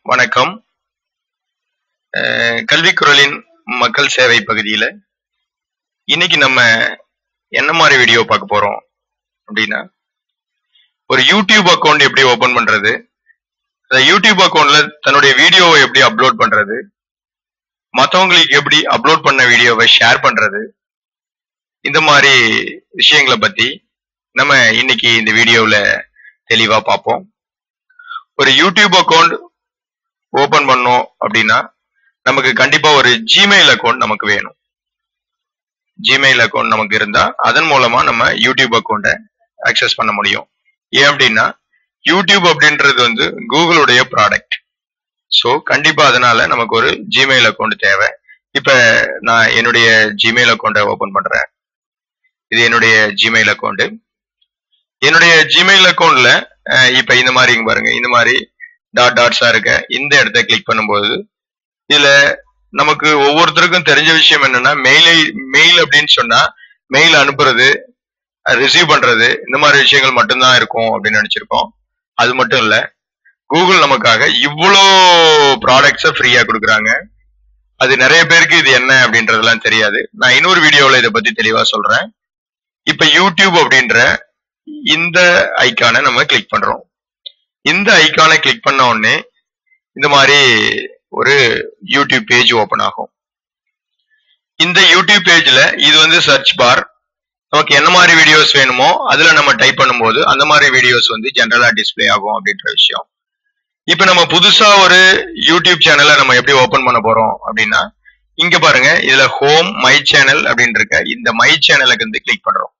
வணக்கம் அஹ் கல்விக் குரலின் மக்கள் சேவை பகுதியில் இன்னைக்கு நம்ம என்ன மாதிரி வீடியோ பார்க்க போறோம் அப்படின்னா ஒரு யூடியூப் அக்கௌண்ட் எப்படி ஓபன் பண்றது அந்த யூடியூப் அக்கௌண்ட்ல தன்னுடைய வீடியோவை எப்படி அப்லோட் பண்றது மற்றவங்களுக்கு எப்படி அப்லோட் பண்ண வீடியோவை ஷேர் பண்றது இந்த மாதிரி விஷயங்களை பத்தி நம்ம இன்னைக்கு இந்த வீடியோவில் தெளிவா பார்ப்போம் ஒரு யூடியூப் அக்கௌண்ட் ஓபன் பண்ணோம் அப்படின்னா நமக்கு கண்டிப்பா ஒரு ஜிமெயில் அக்கௌண்ட் நமக்கு வேணும் ஜிமெயில் அக்கௌண்ட் நமக்கு இருந்தா அதன் மூலமா நம்ம யூடியூப் அக்கௌண்ட்டை அக்சஸ் பண்ண முடியும் ஏன் அப்படின்னா யூடியூப் அப்படின்றது வந்து கூகுளுடைய ப்ராடக்ட் ஸோ கண்டிப்பா அதனால நமக்கு ஒரு ஜிமெயில் அக்கௌண்ட் தேவை இப்ப நான் என்னுடைய ஜிமெயில் அக்கௌண்ட்டை ஓபன் பண்றேன் இது என்னுடைய ஜிமெயில் அக்கௌண்ட் என்னுடைய ஜிமெயில் அக்கௌண்ட்ல இப்ப இந்த மாதிரி இங்க பாருங்க இந்த மாதிரி டாட் டாட்ஸா இருக்க இந்த இடத்த கிளிக் பண்ணும்போது இதுல நமக்கு ஒவ்வொருத்தருக்கும் தெரிஞ்ச விஷயம் என்னன்னா மெயிலை மெயில் அப்படின்னு சொன்னா மெயில் அனுப்புறது ரிசீவ் பண்றது இந்த மாதிரி விஷயங்கள் மட்டும்தான் இருக்கும் அப்படின்னு நினைச்சிருக்கோம் அது மட்டும் இல்ல கூகுள் நமக்காக இவ்வளோ ப்ராடக்ட்ஸை ஃப்ரீயா கொடுக்குறாங்க அது நிறைய பேருக்கு இது என்ன அப்படின்றதெல்லாம் தெரியாது நான் இன்னொரு வீடியோவில் இதை பத்தி தெளிவா சொல்றேன் இப்ப யூடியூப் அப்படின்ற இந்த ஐக்கானை நம்ம கிளிக் பண்றோம் இந்த ஐக்கானை கிளிக் பண்ண உடனே இந்த மாதிரி ஒரு யூடியூப் பேஜ் ஓபன் ஆகும் இந்த யூடியூப் பேஜ்ல இது வந்து சர்ச் பார் நமக்கு என்ன மாதிரி வீடியோஸ் வேணுமோ அதுல நம்ம டைப் பண்ணும்போது அந்த மாதிரி வீடியோஸ் வந்து ஜென்ரலா டிஸ்ப்ளே ஆகும் அப்படின்ற விஷயம் இப்ப நம்ம புதுசா ஒரு யூடியூப் சேனலை நம்ம எப்படி ஓபன் பண்ண போறோம் அப்படின்னா இங்க பாருங்க இதுல ஹோம் மை சேனல் அப்படின்னு இருக்க இந்த மை சேனலுக்கு வந்து கிளிக் பண்றோம்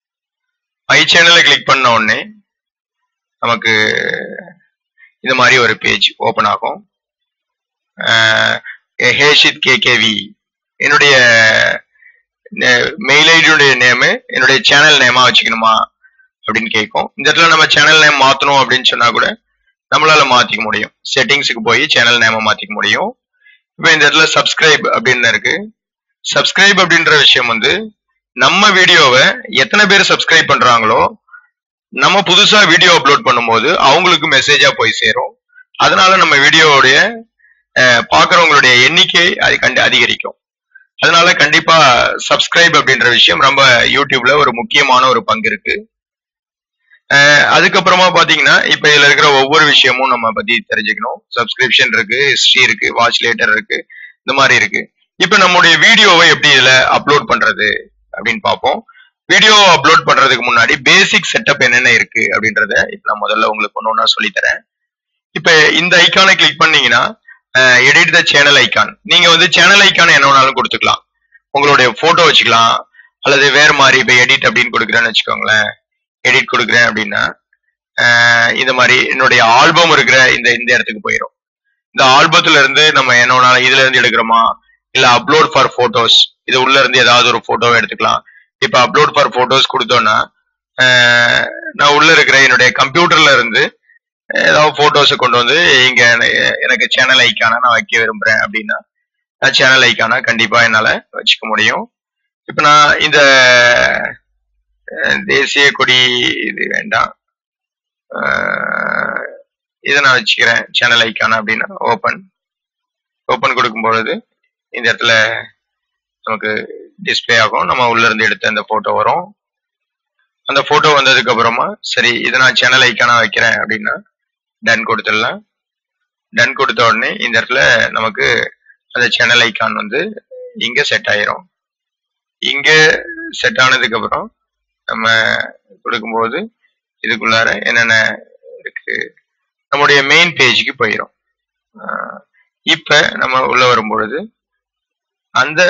மை சேனலை கிளிக் பண்ண உடனே நமக்கு இந்த மாதிரி ஒரு பேஜ் ஓபன் ஆகும் ஹேஷித் கேகேவி என்னுடைய மெயில் ஐடியுடைய நேமு என்னுடைய சேனல் நேமா வச்சுக்கணுமா அப்படின்னு கேட்கும் இந்த இடத்துல நம்ம சேனல் நேம் மாத்தணும் அப்படின்னு சொன்னா கூட நம்மளால மாத்திக்க முடியும் செட்டிங்ஸுக்கு போய் சேனல் நேம மாத்திக்க முடியும் இப்போ இந்த இடத்துல சப்ஸ்கிரைப் அப்படின்னு இருக்கு சப்ஸ்கிரைப் அப்படின்ற விஷயம் வந்து நம்ம வீடியோவை எத்தனை பேர் சப்ஸ்கிரைப் பண்றாங்களோ நம்ம புதுசா வீடியோ அப்லோட் பண்ணும்போது அவங்களுக்கு மெசேஜா போய் சேரும் அதனால நம்ம வீடியோவுடைய பாக்குறவங்களுடைய எண்ணிக்கை அது கண்டு அதிகரிக்கும் அதனால கண்டிப்பா சப்ஸ்கிரைப் அப்படின்ற விஷயம் ரொம்ப யூடியூப்ல ஒரு முக்கியமான ஒரு பங்கு இருக்கு அதுக்கப்புறமா பாத்தீங்கன்னா இப்ப இதுல இருக்கிற ஒவ்வொரு விஷயமும் நம்ம பத்தி தெரிஞ்சுக்கணும் சப்ஸ்கிரிப்ஷன் இருக்கு ஹிஸ்டரி இருக்கு வாட்ச் லேட்டர் இருக்கு இந்த மாதிரி இருக்கு இப்ப நம்முடைய வீடியோவை எப்படி இதுல அப்லோட் பண்றது அப்படின்னு பார்ப்போம் வீடியோ அப்லோட் பண்றதுக்கு முன்னாடி பேசிக் செட்டப் என்னென்ன இருக்கு அப்படின்றத இப்ப நான் முதல்ல உங்களுக்கு ஒன்று ஒன்றா சொல்லித்தரேன் இப்ப இந்த ஐக்கானை கிளிக் பண்ணீங்கன்னா எடிட் த சேனல் ஐக்கான் நீங்க வந்து சேனல் ஐக்கான் என்ன வேணாலும் கொடுத்துக்கலாம் உங்களுடைய போட்டோ வச்சுக்கலாம் அல்லது வேற மாதிரி இப்ப எடிட் அப்படின்னு கொடுக்குறேன்னு வச்சுக்கோங்களேன் எடிட் கொடுக்குறேன் அப்படின்னா இந்த மாதிரி என்னுடைய ஆல்பம் இருக்கிற இந்த இந்த இடத்துக்கு போயிடும் இந்த ஆல்பத்துல இருந்து நம்ம என்ன வேணாலும் இதுல இருந்து எடுக்கிறோமா இல்ல அப்லோட் ஃபார் போட்டோஸ் இது உள்ள இருந்து ஏதாவது ஒரு போட்டோவை எடுத்துக்கலாம் இப்ப அப்லோட் ஃபார் போட்டோஸ் கொடுத்தோம்னா நான் உள்ள இருக்கிற என்னுடைய கம்ப்யூட்டர்ல இருந்து ஏதாவது போட்டோஸை கொண்டு வந்து இங்க எனக்கு சேனல் ஐக்கான நான் வைக்க விரும்புறேன் அப்படின்னா நான் சேனல் ஐக்கான கண்டிப்பா என்னால வச்சுக்க முடியும் இப்ப நான் இந்த தேசிய கொடி இது வேண்டாம் இதை நான் வச்சுக்கிறேன் சேனல் ஐக்கான அப்படின்னா ஓப்பன் ஓப்பன் கொடுக்கும் பொழுது இந்த இடத்துல நமக்கு டிஸ்பிளே ஆகும் நம்ம உள்ள இருந்து எடுத்த அந்த போட்டோ வரும் அந்த போட்டோ வந்ததுக்கு அப்புறமா சரி இதை நான் சேனல் ஐக்கானா வைக்கிறேன் அப்படின்னா டன் கொடுத்துடலாம் டன் கொடுத்த உடனே இந்த இடத்துல நமக்கு அந்த சேனல் ஐக்கான் வந்து இங்க செட் ஆயிரும் இங்க செட் ஆனதுக்கு அப்புறம் நம்ம கொடுக்கும்போது இதுக்குள்ளார என்னென்ன இருக்கு நம்முடைய மெயின் பேஜுக்கு போயிடும் இப்ப நம்ம உள்ள வரும் பொழுது அந்த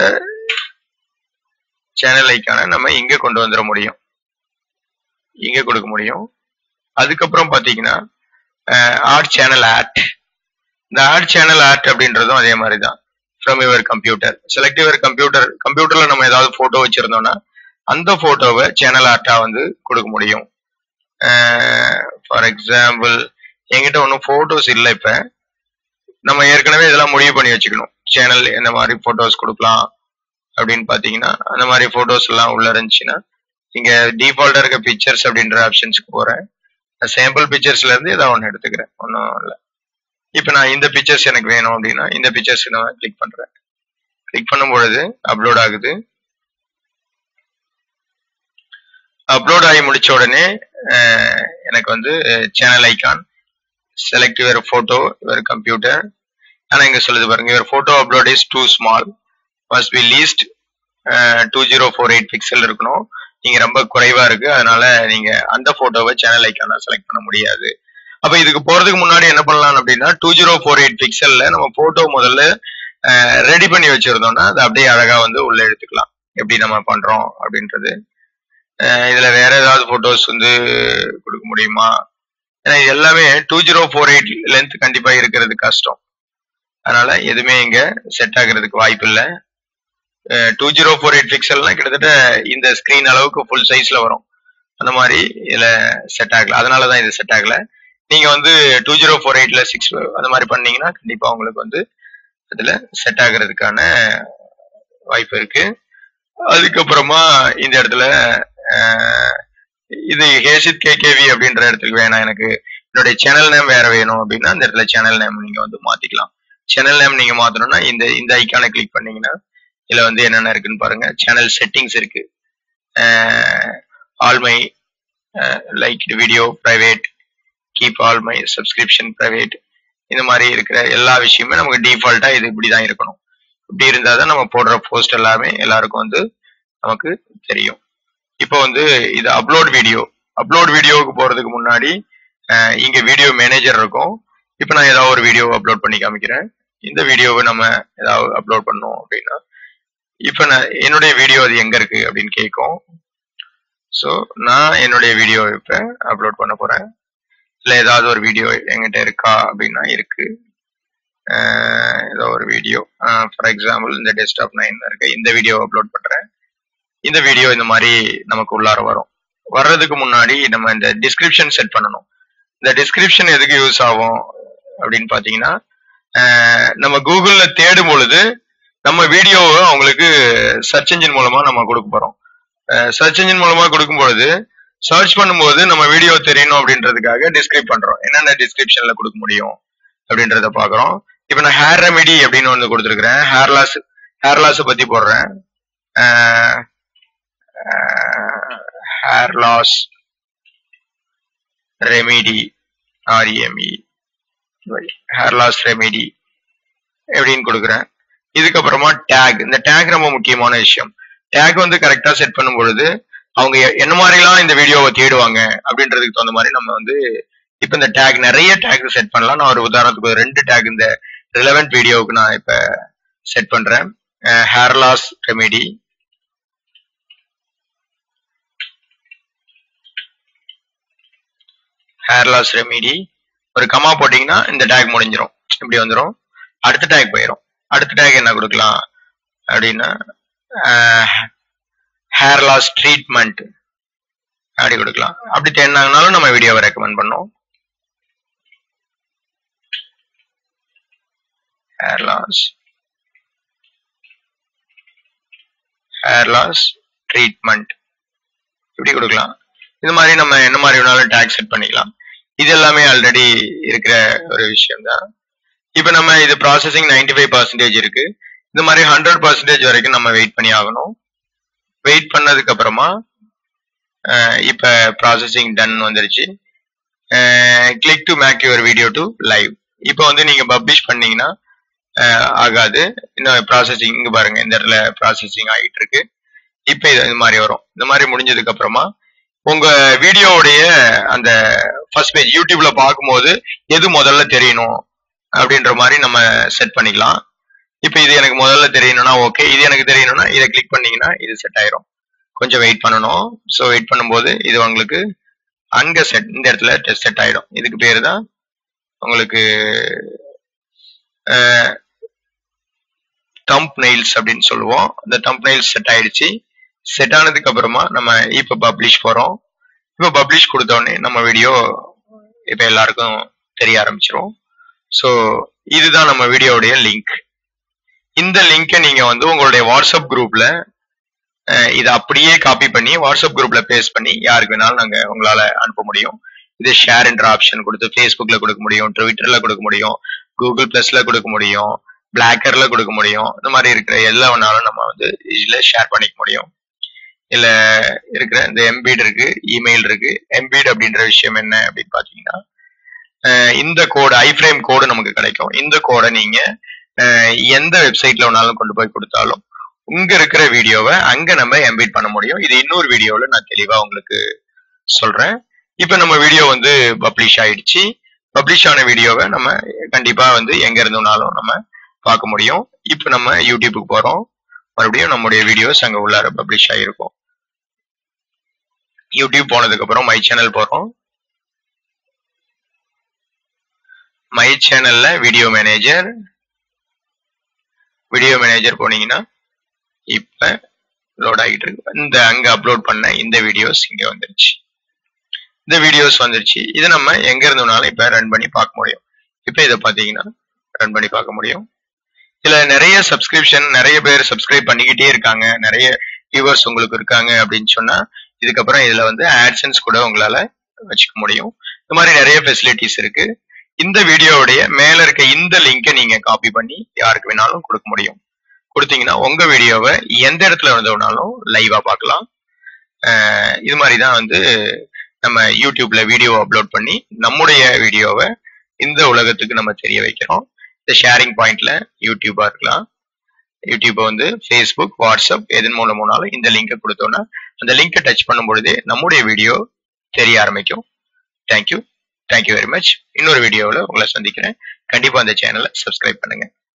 சேனல் ஐக்கான நம்ம இங்க கொண்டு வந்துட முடியும் இங்க கொடுக்க முடியும் அதுக்கப்புறம் பாத்தீங்கன்னா ஆட் சேனல் ஆட் இந்த ஆட் சேனல் ஆட் அப்படின்றதும் அதே மாதிரி தான் from your computer select your computer கம்ப்யூட்டர்ல நம்ம ஏதாவது போட்டோ வச்சிருந்தோம்னா அந்த போட்டோவை சேனல் ஆர்ட்டா வந்து கொடுக்க முடியும் ஃபார் எக்ஸாம்பிள் என்கிட்ட ஒன்றும் போட்டோஸ் இல்லை இப்ப நம்ம ஏற்கனவே இதெல்லாம் முடிவு பண்ணி வச்சுக்கணும் சேனல் எந்த மாதிரி போட்டோஸ் கொடுக்கலாம் அப்படின்னு பாத்தீங்கன்னா அந்த மாதிரி போட்டோஸ் எல்லாம் உள்ள இருந்துச்சுன்னா இங்க டிஃபால்ட்டா இருக்க பிக்சர்ஸ் அப்படின்ற ஆப்ஷன்ஸ்க்கு போறேன் சாம்பிள் பிக்சர்ஸ்ல இருந்து ஏதாவது ஒன்று எடுத்துக்கிறேன் ஒன்றும் இல்லை இப்போ நான் இந்த பிக்சர்ஸ் எனக்கு வேணும் அப்படின்னா இந்த பிக்சர்ஸ் நான் கிளிக் பண்றேன் கிளிக் பண்ணும் பொழுது அப்லோட் ஆகுது அப்லோட் ஆகி முடிச்ச உடனே அஹ், எனக்கு வந்து channel icon select your photo your computer ஆனா இங்க சொல்லுது பாருங்க your photo upload is too small must be least two zero four eight pixel இருக்கணும் நீங்க ரொம்ப குறைவா இருக்கு அதனால நீங்க அந்த போட்டோவை சேனல் ஐக்கான செலக்ட் பண்ண முடியாது அப்ப இதுக்கு போறதுக்கு முன்னாடி என்ன பண்ணலாம் அப்படின்னா டூ ஜீரோ ஃபோர் எயிட் பிக்சல்ல நம்ம போட்டோ முதல்ல ரெடி பண்ணி வச்சிருந்தோம்னா அது அப்படியே அழகா வந்து உள்ள எடுத்துக்கலாம் எப்படி நம்ம பண்றோம் அப்படின்றது அஹ் இதுல வேற ஏதாவது போட்டோஸ் வந்து கொடுக்க முடியுமா ஏன்னா இது எல்லாமே two zero four eight length கண்டிப்பா இருக்கிறது கஷ்டம் அதனால எதுவுமே இங்க செட் ஆகுறதுக்கு வாய்ப்பு இல்லை டூ ஜீரோ ஃபோர் எயிட் பிக்சல்னா கிட்டத்தட்ட இந்த ஸ்கிரீன் அளவுக்கு ஃபுல் சைஸ்ல வரும் அந்த மாதிரி இதுல செட் ஆகல அதனால தான் இது செட் ஆகல நீங்க வந்து டூ ஜீரோ ஃபோர் எயிட்ல சிக்ஸ் அந்த மாதிரி பண்ணீங்கன்னா கண்டிப்பா உங்களுக்கு வந்து அதுல செட் ஆகுறதுக்கான வாய்ப்பு இருக்கு அதுக்கப்புறமா இந்த இடத்துல அஹ், இது ஹேசித் கேகேவி அப்படின்ற இடத்துக்கு வேணாம் எனக்கு என்னுடைய சேனல் நேம் வேற வேணும் அப்படின்னா இந்த இடத்துல சேனல் நேம் நீங்க வந்து மாத்திக்கலாம் சேனல் நேம் நீங்க மாத்தணும்னா இந்த இந்த ஐக்கானை கிளிக் பண்ணீங்கன்னா இதுல வந்து என்னென்ன இருக்குன்னு பாருங்க சேனல் செட்டிங்ஸ் இருக்கு all my like video private keep all my subscription private இந்த மாதிரி இருக்கிற எல்லா விஷயமே நமக்கு டிஃபால்ட்டா இது இப்படி தான் இருக்கணும் இப்படி இருந்தால் தான் நம்ம போடுற போஸ்ட் எல்லாமே எல்லாருக்கும் வந்து நமக்கு தெரியும் இப்போ வந்து இது அப்லோட் வீடியோ அப்லோட் வீடியோவுக்கு போறதுக்கு முன்னாடி அஹ், இங்க வீடியோ மேனேஜர் இருக்கும் இப்போ நான் ஏதாவது ஒரு வீடியோ அப்லோட் பண்ணி காமிக்கிறேன் இந்த வீடியோவை நம்ம ஏதாவது அப்லோட் பண்ணோம் அப்படின்னா இப்போ நான் என்னுடைய வீடியோ அது எங்க இருக்கு அப்படின்னு கேட்கும் ஸோ நான் என்னுடைய வீடியோ இப்போ அப்லோட் பண்ண போறேன் இல்லை ஏதாவது ஒரு வீடியோ என்கிட்ட இருக்கா அப்படின்னா இருக்கு அஹ் ஏதோ ஒரு வீடியோ ஃபார் எக்ஸாம்பிள் இந்த டெஸ்க்டாப் நைன் இருக்கு இந்த வீடியோ அப்லோட் பண்றேன் இந்த வீடியோ இந்த மாதிரி நமக்கு உள்ளார வரும் வர்றதுக்கு முன்னாடி நம்ம இந்த டிஸ்கிரிப்ஷன் செட் பண்ணணும் இந்த டிஸ்கிரிப்ஷன் எதுக்கு யூஸ் ஆகும் அப்படின்னு பார்த்தீங்கன்னா அஹ் நம்ம கூகுள்ல தேடும் பொழுது நம்ம வீடியோவை அவங்களுக்கு சர்ச் இன்ஜின் மூலமா நம்ம கொடுக்க போறோம் சர்ச் இன்ஜின் மூலமா கொடுக்கும் பொழுது சர்ச் பண்ணும்போது நம்ம வீடியோ தெரியணும் அப்படின்றதுக்காக டிஸ்கிரைப் பண்றோம் என்னென்ன டிஸ்கிரிப்ஷன்ல கொடுக்க முடியும் அப்படின்றத பாக்குறோம் இப்போ நான் ஹேர் ரெமெடி அப்படின்னு ஒன்று கொடுத்துருக்கிறேன் ஹேர் லாஸ் ஹேர் லாஸை பத்தி போடுறேன் hair loss remedy R E M E hair loss remedy எப்படின்னு கொடுக்குறேன் இதுக்கப்புறமா டேக் இந்த டேக் ரொம்ப முக்கியமான விஷயம் டேக் வந்து கரெக்டா செட் பண்ணும் பொழுது அவங்க எ- என்ன மாதிரிலாம் இந்த வீடியோவை தேடுவாங்க அப்படின்றதுக்கு தகுந்த மாதிரி நம்ம வந்து இப்ப இந்த டேக் நிறைய டேக் செட் பண்ணலாம் நான் ஒரு உதாரணத்துக்கு ஒரு ரெண்டு டேக் இந்த ரிலவெண்ட் வீடியோவுக்கு நான் இப்ப செட் பண்றேன் hair loss remedy hair loss remedy ஒரு கமா போட்டீங்கன்னா இந்த டேக் முடிஞ்சிரும் இப்படி வந்துரும் அடுத்த டேக் போயிடும் அடுத்த டேக் என்ன கொடுக்கலாம் அப்படின்னா ஹேர் லாஸ் ட்ரீட்மெண்ட் அப்படி கொடுக்கலாம் அப்படி தேடினாங்கனாலும் நம்ம வீடியோவை ரெக்கமெண்ட் பண்ணோம் hair loss hair loss treatment இப்படி கொடுக்கலாம் இது மாதிரி நம்ம என்ன மாதிரி வேணாலும் டேக் செட் பண்ணிக்கலாம் இது எல்லாமே ஆல்ரெடி இருக்கிற ஒரு விஷயம் தான் இப்போ நம்ம இது ப்ராசஸிங் 95% ஃபைவ் பர்சன்டேஜ் இருக்கு இந்த மாதிரி ஹண்ட்ரட் பர்சன்டேஜ் வரைக்கும் நம்ம வெயிட் பண்ணி ஆகணும் வெயிட் பண்ணதுக்கு அப்புறமா அஹ், இப்ப ப்ராசஸிங் டன் வந்துருச்சு click to make your video to live இப்போ வந்து நீங்க பப்ளிஷ் பண்ணீங்கன்னா அஹ், ஆகாது இன்னும் ப்ராசஸிங் இங்க பாருங்க இந்த இடத்துல ப்ராசஸிங் ஆகிட்டு இருக்கு இப்போ இது இந்த மாதிரி வரும் இந்த மாதிரி முடிஞ்சதுக்கு அப்புறமா உங்க வீடியோவுடைய அந்த ஃபர்ஸ்ட் பேஜ் யூடியூப்ல பார்க்கும்போது எது முதல்ல தெரியணும் அப்படின்ற மாதிரி நம்ம செட் பண்ணிக்கலாம் இப்போ இது எனக்கு முதல்ல தெரியணும்னா ஓகே இது எனக்கு தெரியணும்னா இதை கிளிக் பண்ணீங்கன்னா இது செட் ஆயிரும் கொஞ்சம் வெயிட் பண்ணணும் ஸோ வெயிட் பண்ணும்போது இது உங்களுக்கு அங்க செட் இந்த இடத்துல டெஸ்ட் செட் ஆயிடும் இதுக்கு பேர் தான் உங்களுக்கு தம்ப் நெயில்ஸ் அப்படின்னு சொல்லுவோம் அந்த தம்ப் நெயில்ஸ் செட் ஆயிடுச்சு செட் ஆனதுக்கு அப்புறமா நம்ம இப்போ பப்ளிஷ் போறோம் இப்போ பப்ளிஷ் கொடுத்த உடனே நம்ம வீடியோ இப்போ எல்லாருக்கும் தெரிய ஆரம்பிச்சிரும் ஸோ இதுதான் நம்ம வீடியோவுடைய லிங்க் இந்த லிங்கை நீங்க வந்து உங்களுடைய வாட்ஸ்அப் குரூப்ல இதை அப்படியே காப்பி பண்ணி வாட்ஸ்அப் குரூப்ல பேஸ்ட் பண்ணி யாருக்கு வேணாலும் நாங்க உங்களால அனுப்ப முடியும் இது ஷேர்ன்ற ஆப்ஷன் கொடுத்து ஃபேஸ்புக்ல கொடுக்க முடியும் ட்விட்டர்ல கொடுக்க முடியும் கூகுள் பிளஸ்ல கொடுக்க முடியும் பிளாக்கர்ல கொடுக்க முடியும் இந்த மாதிரி இருக்கிற எல்லா வேணாலும் நம்ம வந்து இதுல ஷேர் பண்ணிக்க முடியும் இல்ல இருக்கிற இந்த எம்பீட் இருக்கு இமெயில் இருக்கு எம்பீட் அப்படின்ற விஷயம் என்ன அப்படின்னு பாத்தீங்கன்னா அஹ் இந்த கோடு ஐஃப்ரேம் கோடு நமக்கு கிடைக்கும் இந்த கோடை நீங்க அஹ் எந்த வெப்சைட்ல வேணாலும் கொண்டு போய் கொடுத்தாலும் உங்க இருக்கிற வீடியோவை அங்க நம்ம எம்பீட் பண்ண முடியும் இது இன்னொரு வீடியோல நான் தெளிவா உங்களுக்கு சொல்றேன் இப்ப நம்ம வீடியோ வந்து பப்ளிஷ் ஆயிடுச்சு பப்ளிஷ் ஆன வீடியோவை நம்ம கண்டிப்பா வந்து எங்க இருந்தோம்னாலும் நம்ம பார்க்க முடியும் இப்ப நம்ம யூடியூபுக்கு போறோம் மறுபடியும் நம்முடைய வீடியோஸ் அங்க உள்ளார பப்ளிஷ் ஆகிருக்கும் யூடியூப் போனதுக்கு அப்புறம் மை சேனல் போறோம் மை சேனல்ல வீடியோ மேனேஜர் வீடியோ மேனேஜர் போனீங்கன்னா இப்ப லோட் ஆகிட்டு இருக்கு இந்த அங்க அப்லோட் பண்ண இந்த வீடியோஸ் இங்க வந்துருச்சு இந்த வீடியோஸ் வந்துருச்சு இதை நம்ம எங்க இருந்தோம்னாலும் இப்ப ரன் பண்ணி பார்க்க முடியும் இப்ப இதை பாத்தீங்கன்னா ரன் பண்ணி பார்க்க முடியும் இதுல நிறைய சப்ஸ்கிரிப்ஷன் நிறைய பேர் சப்ஸ்கிரைப் பண்ணிக்கிட்டே இருக்காங்க நிறைய வியூவர்ஸ் உங்களுக்கு இருக்காங்க அப்படின்னு சொன்னா இதுக்கப்புறம் இதுல வந்து ஆட்சன்ஸ் கூட உங்களால வச்சுக்க முடியும் இந்த மாதிரி நிறைய ஃபெசிலிட்டிஸ் இருக்கு இந்த வீடியோவுடைய மேல இருக்க இந்த லிங்கை நீங்க காப்பி பண்ணி யாருக்கு வேணாலும் கொடுக்க முடியும் கொடுத்தீங்கன்னா உங்க வீடியோவை எந்த இடத்துல இருந்தோம்னாலும் லைவா பார்க்கலாம் அஹ் இது மாதிரி தான் வந்து நம்ம யூடியூப்ல வீடியோ அப்லோட் பண்ணி நம்முடைய வீடியோவை இந்த உலகத்துக்கு நம்ம தெரிய வைக்கிறோம் இந்த ஷேரிங் பாயிண்ட்ல யூடியூபா இருக்கலாம் யூடியூப்பை வந்து ஃபேஸ்புக் வாட்ஸ்அப் எதன் மூலமானாலும் இந்த லிங்கை கொடுத்தோம்னா அந்த லிங்கை டச் பண்ணும் பொழுதே நம்முடைய வீடியோ தெரிய ஆரம்பிக்கும் தேங்க்யூ தேங்க்யூ வெரி மச் இன்னொரு வீடியோவில் உங்களை சந்திக்கிறேன் கண்டிப்பா அந்த சேனலை சப்ஸ்கிரைப் பண்ணுங்க